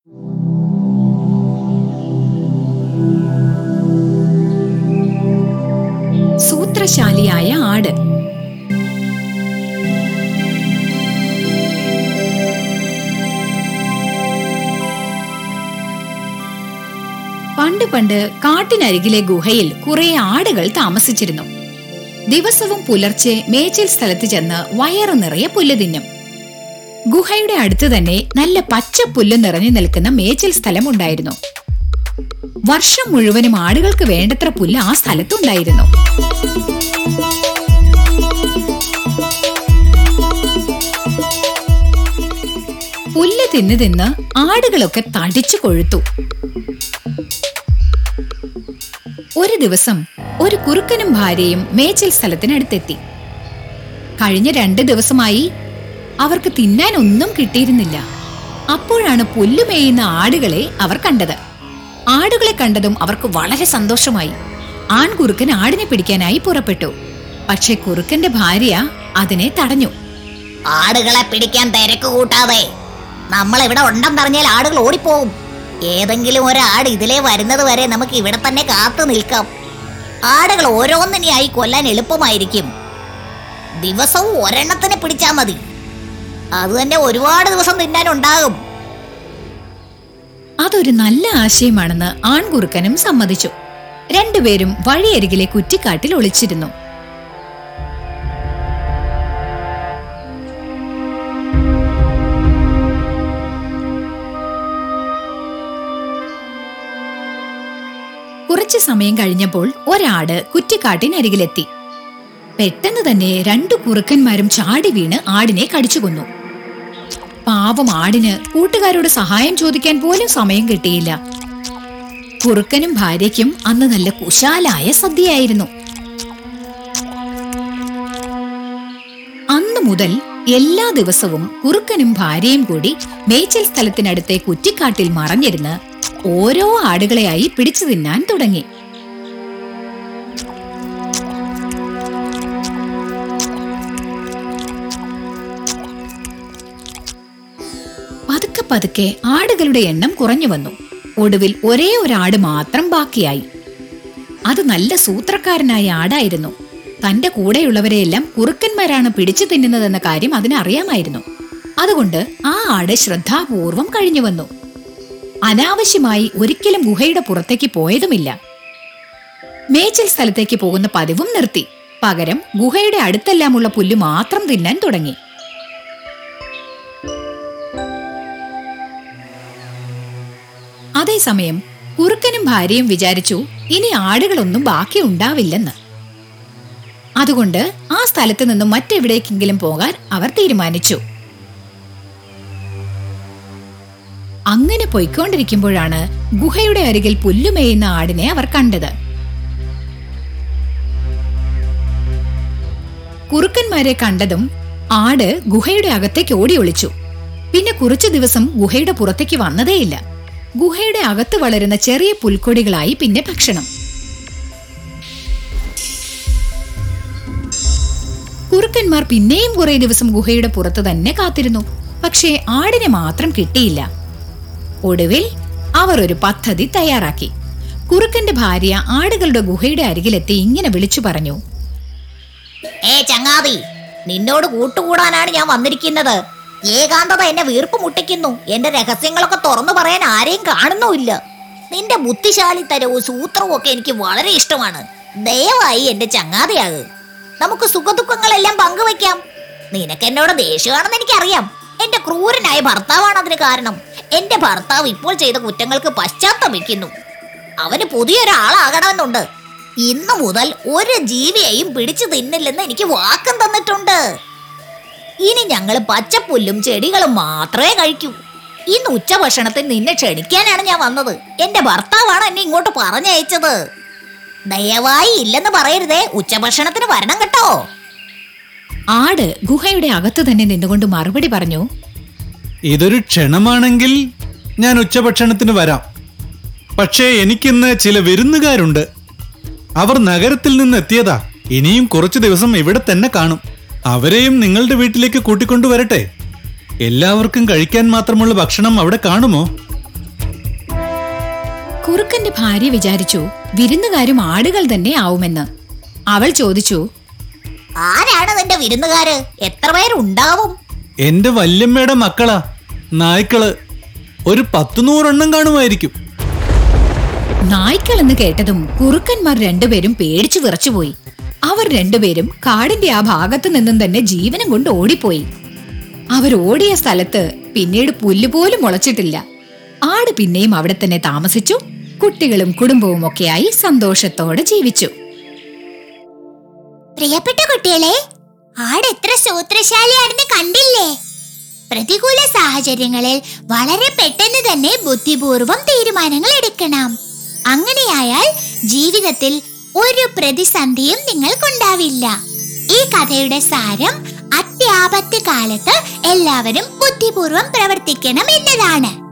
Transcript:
സൂത്രശാലിയായ ആട് പണ്ട് പണ്ട് കാട്ടിനരികിലെ ഗുഹയിൽ കുറെ ആടുകൾ താമസിച്ചിരുന്നു ദിവസവും പുലർച്ചെ മേച്ചിൽ സ്ഥലത്ത് ചെന്ന് വയറു നിറയെ പുല്ല് തിന്നും ഗുഹയുടെ അടുത്ത് തന്നെ നല്ല പച്ച പുല്ല് നിറഞ്ഞു നിൽക്കുന്ന മേച്ചിൽ സ്ഥലമുണ്ടായിരുന്നു വർഷം മുഴുവനും ആടുകൾക്ക് വേണ്ടത്ര പുല്ല് ആ സ്ഥലത്തുണ്ടായിരുന്നു പുല്ല് തിന്ന് തിന്ന് ആടുകളൊക്കെ തടിച്ചു കൊഴുത്തു ഒരു ദിവസം ഒരു കുറുക്കനും ഭാര്യയും മേച്ചിൽ സ്ഥലത്തിനടുത്തെത്തി കഴിഞ്ഞ രണ്ട് ദിവസമായി അവർക്ക് തിന്നാൻ ഒന്നും കിട്ടിയിരുന്നില്ല അപ്പോഴാണ് പുല്ല് മേയുന്ന ആടുകളെ അവർ കണ്ടത് ആടുകളെ കണ്ടതും അവർക്ക് വളരെ സന്തോഷമായി ആൺകുറുക്കൻ ആടിനെ പിടിക്കാനായി പുറപ്പെട്ടു പക്ഷെ കുറുക്കന്റെ ഭാര്യ അതിനെ തടഞ്ഞു ആടുകളെ പിടിക്കാൻ തിരക്ക് കൂട്ടാതെ നമ്മൾ ഇവിടെ ഉണ്ടെന്നറിഞ്ഞാൽ ആടുകൾ ഓടിപ്പോവും ഏതെങ്കിലും ഒരാട് ഇതിലേ വരുന്നത് വരെ നമുക്ക് ഇവിടെ തന്നെ കാത്തു നിൽക്കാം ആടുകൾ ഓരോന്നിനെയായി കൊല്ലാൻ എളുപ്പമായിരിക്കും ദിവസവും ഒരെണ്ണത്തിനെ പിടിച്ചാൽ മതി അത് തന്നെ ഒരുപാട് ദിവസം തിന്നാനുണ്ടാകും അതൊരു നല്ല ആശയമാണെന്ന് ആൺകുറുക്കനും സമ്മതിച്ചു രണ്ടുപേരും വഴിയരികിലെ കുറ്റിക്കാട്ടിൽ ഒളിച്ചിരുന്നു കുറച്ചു സമയം കഴിഞ്ഞപ്പോൾ ഒരാട് കുറ്റിക്കാട്ടിനരികിലെത്തി പെട്ടെന്ന് തന്നെ രണ്ടു കുറുക്കന്മാരും ചാടി വീണ് ആടിനെ കടിച്ചു കൊന്നു പാവം ആടിന് കൂട്ടുകാരോട് സഹായം ചോദിക്കാൻ പോലും സമയം കിട്ടിയില്ല കുറുക്കനും ഭാര്യയ്ക്കും അന്ന് നല്ല കുശാലായ സദ്യയായിരുന്നു അന്നു മുതൽ എല്ലാ ദിവസവും കുറുക്കനും ഭാര്യയും കൂടി മേച്ചിൽ സ്ഥലത്തിനടുത്തെ കുറ്റിക്കാട്ടിൽ മറഞ്ഞിരുന്ന് ഓരോ ആടുകളെയായി പിടിച്ചു തിന്നാൻ തുടങ്ങി പതുക്കെ പതുക്കെ ആടുകളുടെ എണ്ണം കുറഞ്ഞു വന്നു ഒടുവിൽ ഒരേ ഒരാട് മാത്രം ബാക്കിയായി അത് നല്ല സൂത്രക്കാരനായ ആടായിരുന്നു തന്റെ കൂടെയുള്ളവരെയെല്ലാം കുറുക്കന്മാരാണ് പിടിച്ചു തിന്നുന്നതെന്ന കാര്യം അതിനറിയാമായിരുന്നു അതുകൊണ്ട് ആ ആട് ശ്രദ്ധാപൂർവം കഴിഞ്ഞു വന്നു അനാവശ്യമായി ഒരിക്കലും ഗുഹയുടെ പുറത്തേക്ക് പോയതുമില്ല മേച്ചിൽ സ്ഥലത്തേക്ക് പോകുന്ന പതിവും നിർത്തി പകരം ഗുഹയുടെ അടുത്തെല്ലാമുള്ള പുല്ല് മാത്രം തിന്നാൻ തുടങ്ങി അതേസമയം കുറുക്കനും ഭാര്യയും വിചാരിച്ചു ഇനി ആടുകളൊന്നും ബാക്കി ഉണ്ടാവില്ലെന്ന് അതുകൊണ്ട് ആ സ്ഥലത്ത് നിന്നും മറ്റെവിടേക്കെങ്കിലും പോകാൻ അവർ തീരുമാനിച്ചു അങ്ങനെ പൊയ്ക്കൊണ്ടിരിക്കുമ്പോഴാണ് ഗുഹയുടെ അരികിൽ പുല്ലുമേയുന്ന ആടിനെ അവർ കണ്ടത് കുറുക്കന്മാരെ കണ്ടതും ആട് ഗുഹയുടെ അകത്തേക്ക് ഓടി ഒളിച്ചു പിന്നെ കുറച്ചു ദിവസം ഗുഹയുടെ പുറത്തേക്ക് വന്നതേയില്ല ഗുഹയുടെ അകത്ത് വളരുന്ന ചെറിയ പുൽക്കൊടികളായി പിന്നെ ഭക്ഷണം കുറുക്കന്മാർ പിന്നെയും കുറെ ദിവസം ഗുഹയുടെ പുറത്ത് തന്നെ കാത്തിരുന്നു പക്ഷേ ആടിനെ മാത്രം കിട്ടിയില്ല ഒടുവിൽ അവർ ഒരു പദ്ധതി തയ്യാറാക്കി കുറുക്കന്റെ ഭാര്യ ആടുകളുടെ ഗുഹയുടെ അരികിലെത്തി ഇങ്ങനെ വിളിച്ചു പറഞ്ഞു ഏ ചങ്ങാതി നിന്നോട് കൂട്ടുകൂടാനാണ് ഞാൻ വന്നിരിക്കുന്നത് ഏകാന്തത എന്നെ വീർപ്പ് മുട്ടിക്കുന്നു എന്റെ രഹസ്യങ്ങളൊക്കെ തുറന്നു പറയാൻ ആരെയും കാണുന്നുമില്ല നിന്റെ ബുദ്ധിശാലിത്തരവും സൂത്രവും ഒക്കെ എനിക്ക് വളരെ ഇഷ്ടമാണ് ദയവായി എന്റെ ചങ്ങാതിയാക് നമുക്ക് സുഖദുഃഖങ്ങളെല്ലാം പങ്കുവെക്കാം നിനക്ക് എന്നോട് ദേഷ്യമാണെന്ന് എനിക്കറിയാം എന്റെ ക്രൂരനായ ഭർത്താവാണ് അതിന് കാരണം എന്റെ ഭർത്താവ് ഇപ്പോൾ ചെയ്ത കുറ്റങ്ങൾക്ക് പശ്ചാത്തപിക്കുന്നു അവന് പുതിയൊരാളാകണമെന്നുണ്ട് ഇന്നു മുതൽ ഒരു ജീവിയെയും പിടിച്ചു തിന്നില്ലെന്ന് എനിക്ക് വാക്കും തന്നിട്ടുണ്ട് ഇനി ഞങ്ങൾ പച്ചപ്പുല്ലും ചെടികളും മാത്രമേ കഴിക്കൂ ഇന്ന് ഉച്ചഭക്ഷണത്തിന് നിന്നെ ക്ഷണിക്കാനാണ് ഞാൻ വന്നത് എന്റെ ഭർത്താവാണ് എന്നെ ഇങ്ങോട്ട് പറഞ്ഞയച്ചത് ദയവായി ഇല്ലെന്ന് പറയരുതേ ഉച്ചഭക്ഷണത്തിന് വരണം കേട്ടോ ആട് ഗുഹയുടെ അകത്ത് തന്നെ നിന്നുകൊണ്ട് മറുപടി പറഞ്ഞു ഇതൊരു ക്ഷണമാണെങ്കിൽ ഞാൻ ഉച്ചഭക്ഷണത്തിന് വരാം പക്ഷേ എനിക്കിന്ന് ചില വിരുന്നുകാരുണ്ട് അവർ നഗരത്തിൽ നിന്ന് എത്തിയതാ ഇനിയും കുറച്ചു ദിവസം ഇവിടെ തന്നെ കാണും അവരെയും നിങ്ങളുടെ വീട്ടിലേക്ക് കൂട്ടിക്കൊണ്ടുവരട്ടെ എല്ലാവർക്കും കഴിക്കാൻ മാത്രമുള്ള ഭക്ഷണം അവിടെ കാണുമോ കുറുക്കന്റെ ഭാര്യ വിചാരിച്ചു വിരുന്നുകാരും ആടുകൾ തന്നെ ആവുമെന്ന് അവൾ ചോദിച്ചു ആരാണ് നിന്റെ വിരുന്നുകാര് എത്ര പേരുണ്ടാവും എന്റെ വല്യമ്മയുടെ മക്കളാ നായ്ക്കള് ഒരു പത്തു നൂറെണ്ണം കാണുമായിരിക്കും നായ്ക്കൾ എന്ന് കേട്ടതും കുറുക്കന്മാർ രണ്ടുപേരും പേടിച്ചു വിറച്ചുപോയി അവർ രണ്ടുപേരും കാടിന്റെ ആ ഭാഗത്തു നിന്നും തന്നെ ജീവനം കൊണ്ട് ഓടിപ്പോയി അവർ ഓടിയ സ്ഥലത്ത് പിന്നീട് പുല്ലുപോലും മുളച്ചിട്ടില്ല ആട് പിന്നെയും അവിടെ തന്നെ താമസിച്ചു കുട്ടികളും കുടുംബവും ഒക്കെയായി സന്തോഷത്തോടെ ജീവിച്ചു പ്രിയപ്പെട്ട കുട്ടികളെ ആട് എത്ര സൂത്രശാലിയാണെന്ന് കണ്ടില്ലേ പ്രതികൂല സാഹചര്യങ്ങളിൽ വളരെ പെട്ടെന്ന് തന്നെ ബുദ്ധിപൂർവം തീരുമാനങ്ങൾ എടുക്കണം അങ്ങനെയായാൽ ജീവിതത്തിൽ ഒരു പ്രതിസന്ധിയും നിങ്ങൾക്കുണ്ടാവില്ല ഈ കഥയുടെ സാരം അത്യാപത്ത് കാലത്ത് എല്ലാവരും ബുദ്ധിപൂർവം പ്രവർത്തിക്കണം എന്നതാണ്